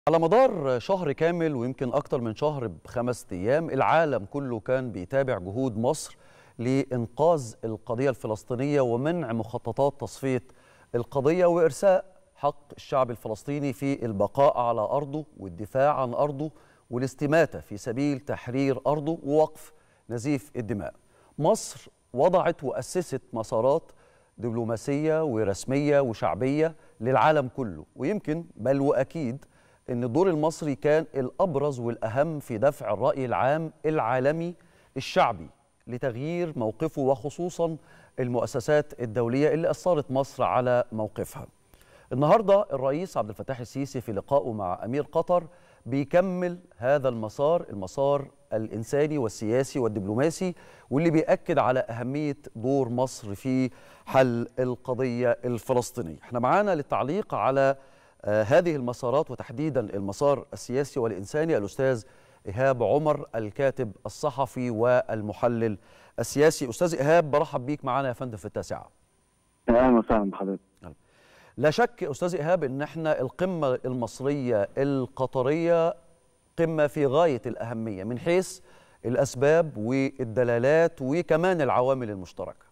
على مدار شهر كامل ويمكن أكتر من شهر بخمس أيام العالم كله كان بيتابع جهود مصر لإنقاذ القضية الفلسطينية ومنع مخططات تصفية القضية وإرساء حق الشعب الفلسطيني في البقاء على أرضه والدفاع عن أرضه والاستماتة في سبيل تحرير أرضه ووقف نزيف الدماء مصر وضعت وأسست مسارات دبلوماسية ورسمية وشعبية للعالم كله ويمكن بل وأكيد أن الدور المصري كان الأبرز والأهم في دفع الرأي العام العالمي الشعبي لتغيير موقفه وخصوصا المؤسسات الدولية اللي أثرت مصر على موقفها النهاردة الرئيس عبد الفتاح السيسي في لقائه مع أمير قطر بيكمل هذا المسار المسار الإنساني والسياسي والدبلوماسي واللي بيأكد على أهمية دور مصر في حل القضية الفلسطينية احنا معانا للتعليق على آه هذه المسارات وتحديدا المسار السياسي والإنساني الأستاذ إيهاب عمر الكاتب الصحفي والمحلل السياسي أستاذ إيهاب برحب بيك معانا يا فندم في التاسعة اهلا وسهلا بحضرتك لا شك أستاذ إيهاب أن احنا القمة المصرية القطرية قمة في غاية الأهمية من حيث الأسباب والدلالات وكمان العوامل المشتركة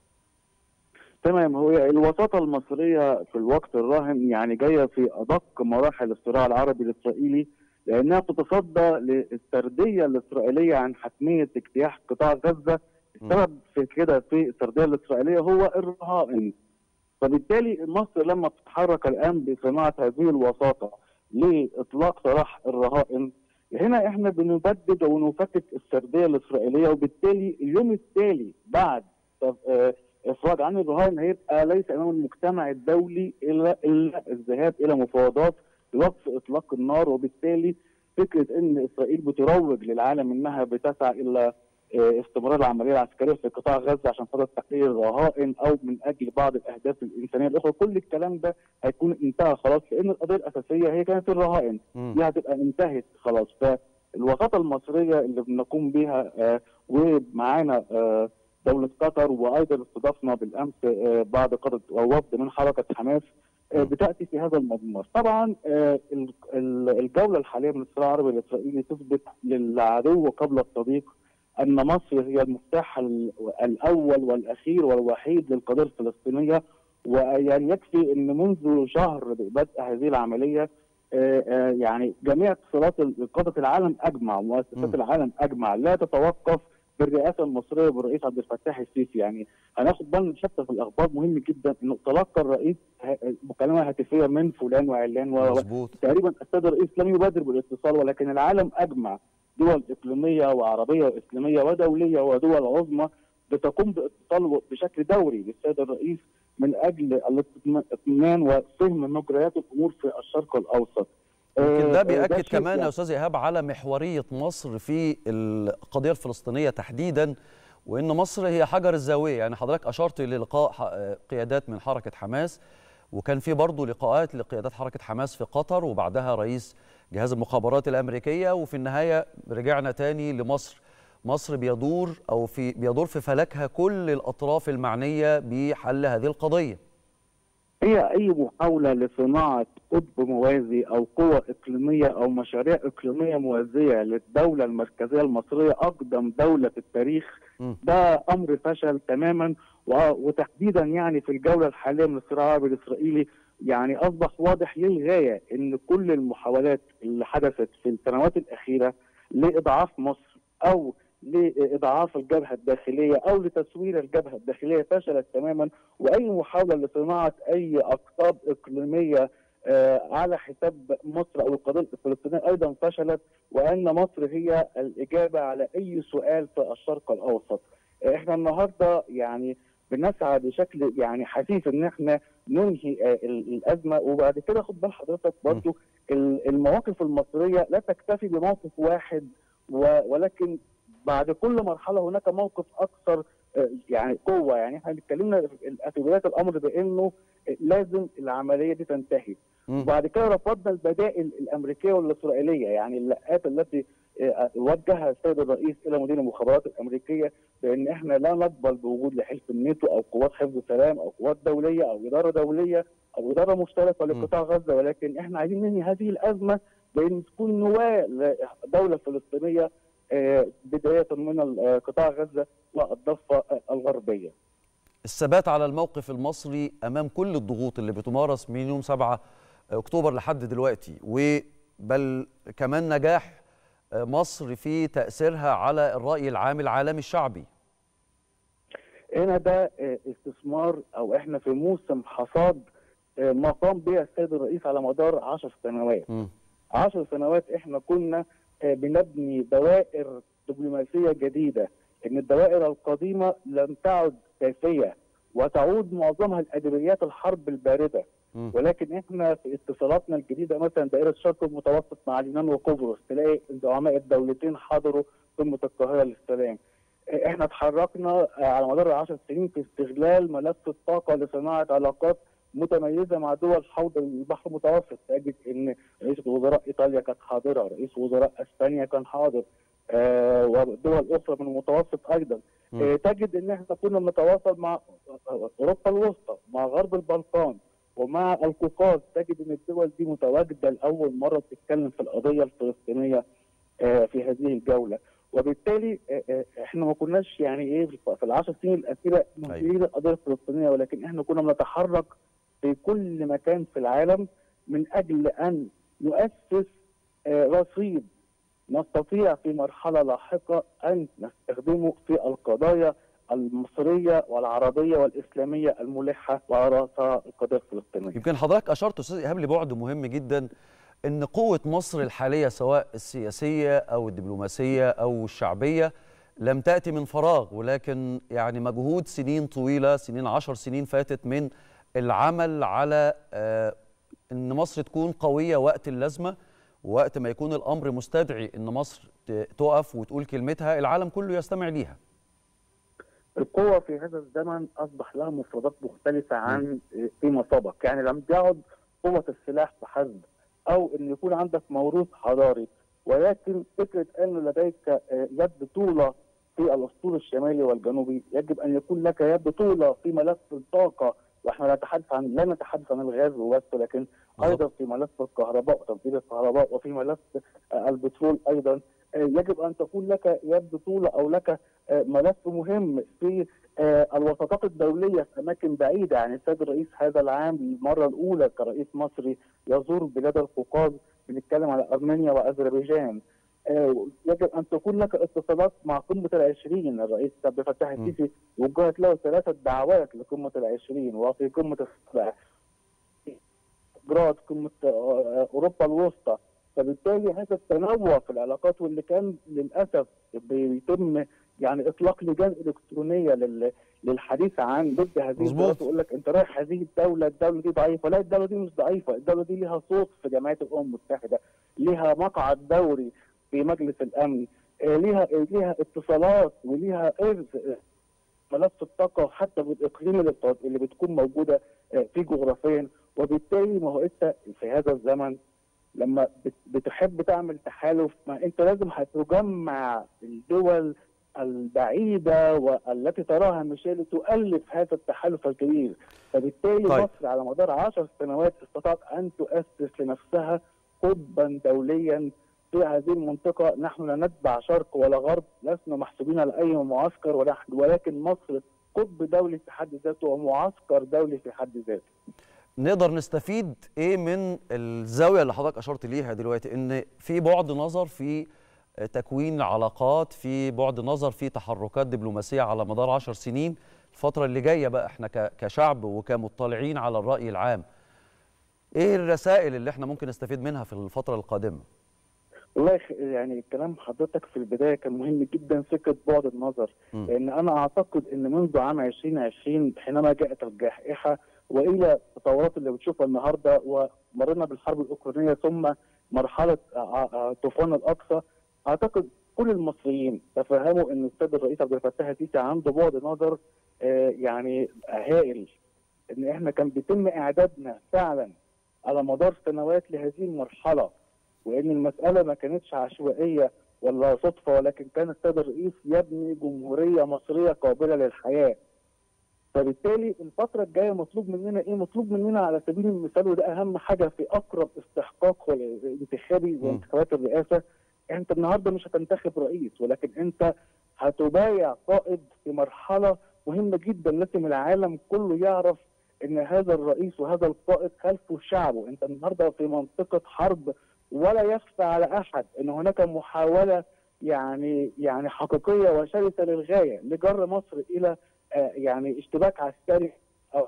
تمام هو الوساطة المصرية في الوقت الراهن يعني جاية في أدق مراحل الصراع العربي الإسرائيلي لأنها بتتصدى للسردية الإسرائيلية عن حتمية اجتياح قطاع غزة السبب في كده في السردية الإسرائيلية هو الرهائن فبالتالي مصر لما بتتحرك الآن بصناعة هذه الوساطة لإطلاق سراح الرهائن هنا احنا بنبدد ونفكك السرديه الاسرائيليه وبالتالي اليوم التالي بعد افراج عن الرهائن هيبقى ليس امام المجتمع الدولي الا الا الذهاب الى مفاوضات لوقف اطلاق النار وبالتالي فكره ان اسرائيل بتروج للعالم انها بتسعى الى استمرار العمليه العسكريه في قطاع غزه عشان خاطر تحرير الرهائن او من اجل بعض الاهداف الانسانيه الاخرى كل الكلام ده هيكون انتهى خلاص لان القضيه الاساسيه هي كانت الرهائن دي هتبقى انتهت خلاص فالوساطه المصريه اللي بنقوم بها آه ومعانا آه دوله قطر وايضا استضفنا بالامس آه بعض قاده وفد من حركه حماس بتاتي في هذا المضمار. طبعا الجوله الحاليه من الصراع العربي الاسرائيلي تثبت للعدو قبل الصديق ان مصر هي المفتاح الاول والاخير والوحيد للقضيه الفلسطينيه ويعني يكفي ان منذ شهر بدء هذه العمليه يعني جميع اتصالات قاده العالم اجمع ومؤسسات العالم اجمع لا تتوقف بالرئاسه المصريه بالرئيس عبد الفتاح السيسي يعني هناخد بالنا حتى في الاخبار مهم جدا انه تلقى الرئيس مكالمه هاتفيه من فلان وعلان وتقريبا السيد الرئيس لم يبادر بالاتصال ولكن العالم اجمع دول اقليميه وعربيه واسلاميه ودوليه ودول عظمى بتقوم باتصال بشكل دوري للسيد الرئيس من اجل الاطمئنان وفهم مجريات الامور في الشرق الاوسط. يمكن ده بيأكد كمان يا استاذ ايهاب على محوريه مصر في القضيه الفلسطينيه تحديدا وان مصر هي حجر الزاويه يعني حضرتك اشرت للقاء قيادات من حركه حماس وكان في برضه لقاءات لقيادات حركه حماس في قطر وبعدها رئيس جهاز المخابرات الامريكيه وفي النهايه رجعنا تاني لمصر مصر بيدور او في بيدور في فلكها كل الاطراف المعنيه بحل هذه القضيه هي اي محاوله لصناعه قطب موازي او قوى اقليميه او مشاريع اقليميه موازيه للدوله المركزيه المصريه اقدم دوله في التاريخ ده امر فشل تماما وتحديدا يعني في الجوله الحاليه من الصراع العربي الاسرائيلي يعني اصبح واضح للغايه ان كل المحاولات اللي حدثت في السنوات الاخيره لاضعاف مصر او لاضعاف الجبهه الداخليه او لتسوير الجبهه الداخليه فشلت تماما واي محاوله لصناعه اي اقطاب اقليميه آه على حساب مصر او القضيه الفلسطينيه ايضا فشلت وان مصر هي الاجابه على اي سؤال في الشرق الاوسط. احنا النهارده يعني بنسعى بشكل يعني حثيث ان احنا ننهي آه الازمه وبعد كده خد بال حضرتك برضه المواقف المصريه لا تكتفي بموقف واحد ولكن بعد كل مرحله هناك موقف اكثر آه يعني قوه يعني احنا اتكلمنا في بدايه الامر بانه لازم العمليه دي تنتهي وبعد كده رفضنا البدائل الامريكيه والاسرائيليه يعني اللقات التي وجهها السيد الرئيس الى مدير المخابرات الامريكيه بان احنا لا نقبل بوجود لحلف الناتو او قوات حفظ السلام او قوات دوليه او اداره دوليه او اداره مشتركه لقطاع غزه ولكن احنا عايزين ننهي هذه الازمه بان تكون نواه لدوله فلسطينيه آه، بدايه من آه، قطاع غزه والضفه الغربيه. الثبات على الموقف المصري امام كل الضغوط اللي بتمارس من يوم 7 اكتوبر لحد دلوقتي وبل كمان نجاح مصر في تاثيرها على الراي العام العالمي الشعبي. هنا ده آه، استثمار او احنا في موسم حصاد آه، ما قام به السيد الرئيس على مدار 10 سنوات. م. 10 سنوات احنا كنا آه، بنبني دوائر دبلوماسيه جديده ان الدوائر القديمه لم تعد كافيه وتعود معظمها لادبيات الحرب البارده م. ولكن احنا في اتصالاتنا الجديده مثلا دائره الشرق المتوسط مع اليونان وقبرص تلاقي زعماء الدولتين حضروا قمه القاهره للسلام احنا اتحركنا على مدار 10 سنين في استغلال ملف الطاقه لصناعه علاقات متميزه مع دول حوض البحر المتوسط تجد ان رئيس وزراء ايطاليا كانت حاضره رئيس وزراء اسبانيا كان حاضر آه ودول اخرى من المتوسط ايضا م. آه تجد ان احنا كنا بنتواصل مع اوروبا الوسطى مع غرب البلقان ومع القوقاز تجد ان الدول دي متواجده لاول مره تتكلم في القضيه الفلسطينيه آه في هذه الجوله وبالتالي آه، آه، احنا ما كناش يعني ايه في العشر سنين الاخيره مهتمين القضيه الفلسطينيه ولكن احنا كنا بنتحرك في كل مكان في العالم من اجل ان نؤسس آه، رصيد نستطيع في مرحله لاحقه ان نستخدمه في القضايا المصريه والعربيه والاسلاميه الملحه وعلى راسها القضيه الفلسطينيه. يمكن حضرتك اشرت استاذ ايهاب لبعد مهم جدا ان قوه مصر الحاليه سواء السياسيه او الدبلوماسيه او الشعبيه لم تاتي من فراغ ولكن يعني مجهود سنين طويله سنين عشر سنين فاتت من العمل على آه، ان مصر تكون قويه وقت اللازمه وقت ما يكون الامر مستدعي ان مصر ت- تقف وتقول كلمتها العالم كله يستمع ليها القوة في هذا الزمن أصبح لها مفردات مختلفة عن فيما سبق يعني لم يعد قوة السلاح فحسب أو أن يكون عندك موروث حضاري ولكن فكرة أن لديك يد طولة في الأسطول الشمالي والجنوبي يجب أن يكون لك يد طولة في ملف الطاقة واحنا لا نتحدث عن لا نتحدث عن الغاز وبس لكن بالظبط. ايضا في ملف الكهرباء وتمثيل الكهرباء وفي ملف آه، البترول ايضا آه، يجب ان تكون لك يد طولة او لك آه، ملف مهم في آه، الوساطات الدوليه في اماكن بعيده يعني السيد الرئيس هذا العام للمره الاولى كرئيس مصري يزور بلاد القوقاز بنتكلم على ارمينيا واذربيجان آه، يجب ان تكون لك اتصالات مع قمه العشرين الرئيس عبد الفتاح م. السيسي وجهت له ثلاثه دعوات لقمه العشرين وفي قمه السبع جراد قمه آه، اوروبا الوسطى فبالتالي هذا التنوع في العلاقات واللي كان للاسف بيتم يعني اطلاق لجان الكترونيه لل للحديث عن ضد هذه مظبوط. الدولة ويقول لك انت رايح هذه الدوله الدوله دي ضعيفه لا الدوله دي مش ضعيفه الدوله دي ليها صوت في جمعيه الامم المتحده ليها مقعد دوري في مجلس الامن آه، ليها آه، ليها اتصالات وليها ارث آه، ملف الطاقه حتى بالاقليم اللي بت- اللي بتكون موجوده آه، فيه جغرافيا وبالتالي ما هو انت في هذا الزمن لما بت- بتحب تعمل تحالف ما انت لازم هتجمع الدول البعيده والتي تراها مشال تؤلف هذا التحالف الكبير فبالتالي طيب. مصر على مدار عشر سنوات استطاعت ان تؤسس لنفسها قطبا دوليا في هذه المنطقه نحن لا نتبع شرق ولا غرب لسنا محسوبين على اي معسكر ولا أحد، ولكن مصر قطب دولي في حد ذاته ومعسكر دولي في حد ذاته نقدر نستفيد ايه من الزاويه اللي حضرتك اشرت ليها دلوقتي ان في بعد نظر في تكوين العلاقات في بعد نظر في تحركات دبلوماسيه على مدار عشر سنين الفتره اللي جايه بقى احنا ك- كشعب وكمطلعين على الراي العام ايه الرسائل اللي احنا ممكن نستفيد منها في الفتره القادمه والله يخ- يعني كلام حضرتك في البدايه كان مهم جدا فكره بعد النظر م. لان انا اعتقد ان منذ عام 2020 حينما جاءت الجائحه والى التطورات اللي بتشوفها النهارده ومرنا بالحرب الاوكرانيه ثم مرحله ع- ع- طوفان الاقصى اعتقد كل المصريين تفهموا ان السيد الرئيس عبد الفتاح السيسي عنده بعد نظر آه، يعني هائل ان احنا كان بيتم اعدادنا فعلا على مدار سنوات لهذه المرحله وان المساله ما كانتش عشوائيه ولا صدفه ولكن كان السيد الرئيس يبني جمهوريه مصريه قابله للحياه. ف فبالتالي الفتره الجايه مطلوب مننا ايه؟ مطلوب مننا على سبيل المثال وده اهم حاجه في اقرب استحقاق انتخابي م. وانتخابات الرئاسه انت النهارده مش هتنتخب رئيس ولكن انت هتبايع قائد في مرحله مهمه جدا لازم العالم كله يعرف ان هذا الرئيس وهذا القائد خلفه شعبه، انت النهارده في منطقه حرب ولا يخفى على احد ان هناك محاوله يعني يعني حقيقيه وشرسه للغايه لجر مصر الى آه يعني اشتباك عسكري او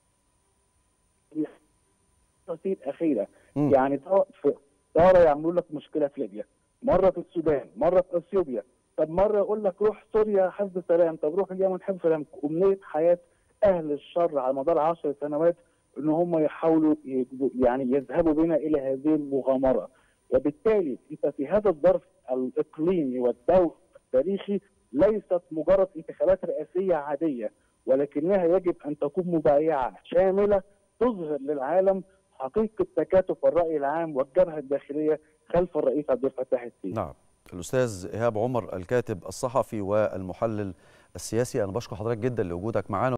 تفاصيل اخيره مم. يعني سواء في ترى يعملوا لك مشكله في ليبيا مره في السودان مره في اثيوبيا طب مره يقول لك روح سوريا حفظ سلام طب روح اليمن حفظ سلام امنيه حياه اهل الشر على مدار عشر سنوات ان هم يحاولوا يجذبوا- يعني يذهبوا بنا الى هذه المغامره وبالتالي انت في هذا الظرف الاقليمي والدولي التاريخي ليست مجرد انتخابات رئاسيه عاديه ولكنها يجب ان تكون مبايعه شامله تظهر للعالم حقيقه تكاتف الراي العام والجبهه الداخليه خلف الرئيس عبد الفتاح السيسي. نعم الأستاذ إيهاب عمر الكاتب الصحفي والمحلل السياسي أنا بشكر حضرتك جدا لوجودك معنا